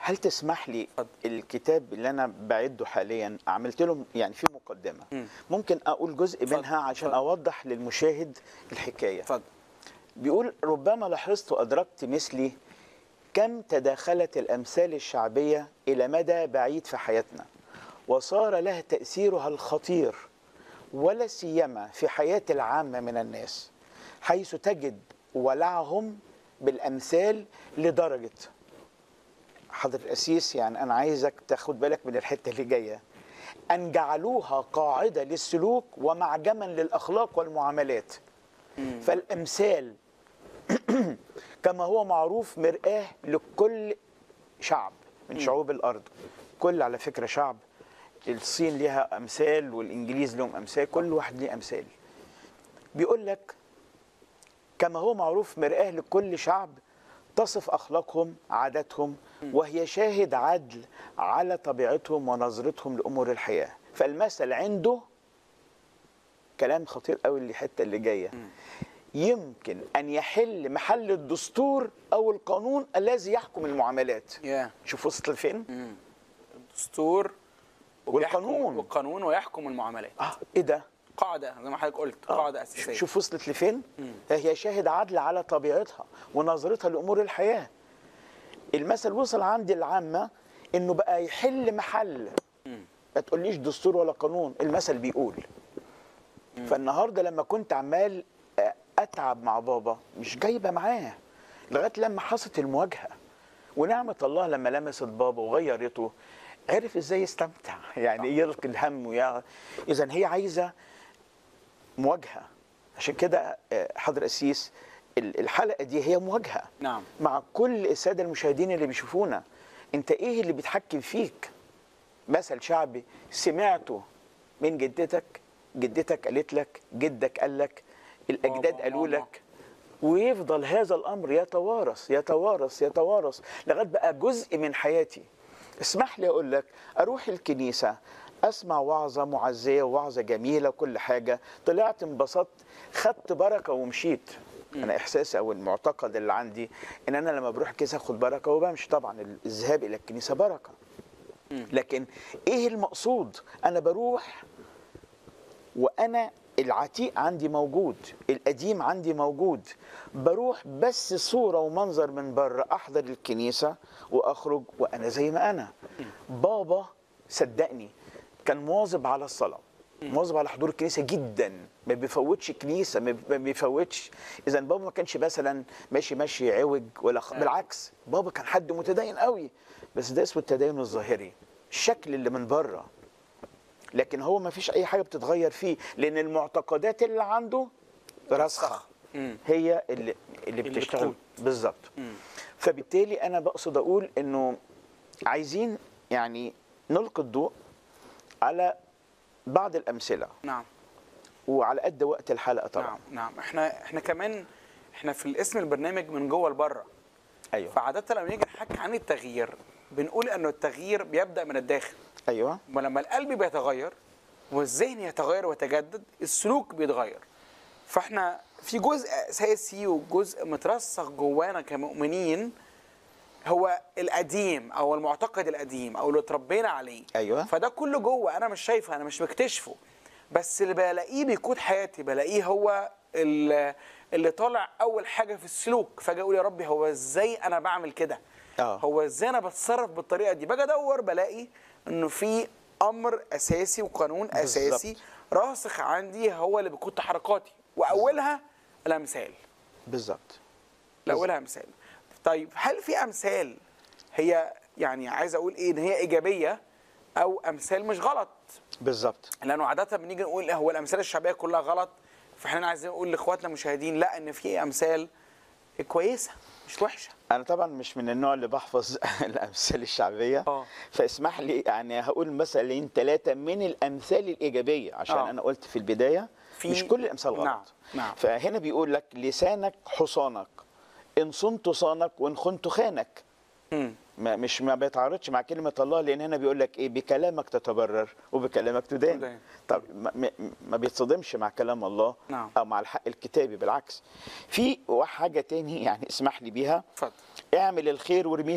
هل تسمح لي اتفضل. الكتاب اللي انا بعده حاليا عملت له يعني في مقدمه مم. ممكن اقول جزء اتفضل. منها عشان اتفضل. اوضح للمشاهد الحكايه اتفضل بيقول ربما لاحظت وادركت مثلي كم تداخلت الامثال الشعبيه الى مدى بعيد في حياتنا وصار لها تاثيرها الخطير ولا سيما في حياه العامه من الناس حيث تجد ولعهم بالامثال لدرجه حضر الأسيس يعني أنا عايزك تاخد بالك من الحتة اللي جاية أن جعلوها قاعدة للسلوك ومعجما للأخلاق والمعاملات فالأمثال كما هو معروف مرآة لكل شعب من شعوب الأرض كل على فكرة شعب الصين ليها أمثال والإنجليز لهم أمثال كل واحد ليه أمثال بيقول لك كما هو معروف مرآة لكل شعب تصف أخلاقهم عاداتهم وهي شاهد عدل على طبيعتهم ونظرتهم لأمور الحياة فالمثل عنده كلام خطير قوي الحتة اللي جاية يمكن أن يحل محل الدستور أو القانون الذي يحكم المعاملات يا شوف وصلت لفين؟ دستور والقانون. والقانون ويحكم المعاملات آه إيه ده؟ قاعده زي ما حضرتك قلت آه. قاعده اساسيه شوف وصلت لفين هي شاهد عدل على طبيعتها ونظرتها لامور الحياه المثل وصل عند العامه انه بقى يحل محل ما تقوليش دستور ولا قانون المثل بيقول فالنهارده لما كنت عمال اتعب مع بابا مش جايبه معاه لغايه لما حصلت المواجهه ونعمه الله لما لمست بابا وغيرته عرف ازاي يستمتع يعني يلقي الهم ويا اذا هي عايزه مواجهه عشان كده آه، حضر قسيس ال- الحلقه دي هي مواجهه نعم مع كل الساده المشاهدين اللي بيشوفونا انت ايه اللي بيتحكم فيك مثل شعبي سمعته من جدتك جدتك قالت لك جدك قال لك الاجداد بابا، قالوا ماما. لك ويفضل هذا الامر يتوارث يتوارث يتوارث لغايه بقى جزء من حياتي اسمح لي اقول لك اروح الكنيسه اسمع وعظه معزيه ووعظه جميله وكل حاجه طلعت انبسطت خدت بركه ومشيت انا احساسي او المعتقد اللي عندي ان انا لما بروح الكنيسه اخد بركه وبمشي طبعا الذهاب الى الكنيسه بركه لكن ايه المقصود انا بروح وانا العتيق عندي موجود القديم عندي موجود بروح بس صورة ومنظر من بره أحضر الكنيسة وأخرج وأنا زي ما أنا بابا صدقني كان مواظب على الصلاة مواظب على حضور الكنيسة جدا ما بيفوتش كنيسة ما بي- ما بيفوتش إذا بابا ما كانش مثلا ماشي ماشي عوج ولا خ... بالعكس بابا كان حد متدين قوي بس ده اسمه التدين الظاهري الشكل اللي من بره لكن هو ما فيش اي حاجه بتتغير فيه لان المعتقدات اللي عنده راسخه مم. هي اللي اللي اللي بتشتغل بتقود. بالظبط فبالتالي انا بقصد اقول انه عايزين يعني نلقي الضوء على بعض الامثله نعم وعلى قد وقت الحلقه طبعا نعم نعم احنا احنا كمان احنا في الاسم البرنامج من جوه لبره ايوه فعادة لما نيجي نحكي عن التغيير بنقول انه التغيير بيبدا من الداخل ايوه ولما القلب بيتغير والذهن يتغير ويتجدد السلوك بيتغير فاحنا في جزء اساسي وجزء مترسخ جوانا كمؤمنين هو القديم او المعتقد القديم او اللي اتربينا عليه أيوة. فده كله جوه انا مش شايفه انا مش مكتشفه بس اللي بلاقيه بيقود حياتي بلاقيه هو ال- اللي طالع اول حاجه في السلوك فاجي اقول يا ربي هو ازاي انا بعمل كده آه. هو ازاي انا بتصرف بالطريقه دي باجي ادور بلاقي انه في امر اساسي وقانون بالظبط. اساسي راسخ عندي هو اللي بيقود تحركاتي واولها الامثال بالظبط الاولها مثال طيب هل في امثال هي يعني عايز اقول ايه ان هي ايجابيه او امثال مش غلط بالظبط لانه عاده بنيجي نقول هو الامثال الشعبيه كلها غلط فاحنا عايزين نقول لاخواتنا المشاهدين لا ان في امثال كويسه مش وحشه انا طبعا مش من النوع اللي بحفظ الامثال الشعبيه آه. فاسمح لي يعني هقول مثلين ثلاثه من الامثال الايجابيه عشان آه. انا قلت في البدايه في- مش كل الامثال غلط نعم، نعم. فهنا بيقول لك لسانك حصانك ان صنت صانك وان خنت خانك مم. ما مش ما بيتعارضش مع كلمه الله لان هنا بيقول لك ايه بكلامك تتبرر وبكلامك تدان تدان. طب ما, ما- ما بيتصدمش مع كلام الله نعم. او مع الحق الكتابي بالعكس في حاجه تاني يعني اسمح لي بيها اتفضل اعمل الخير وارميه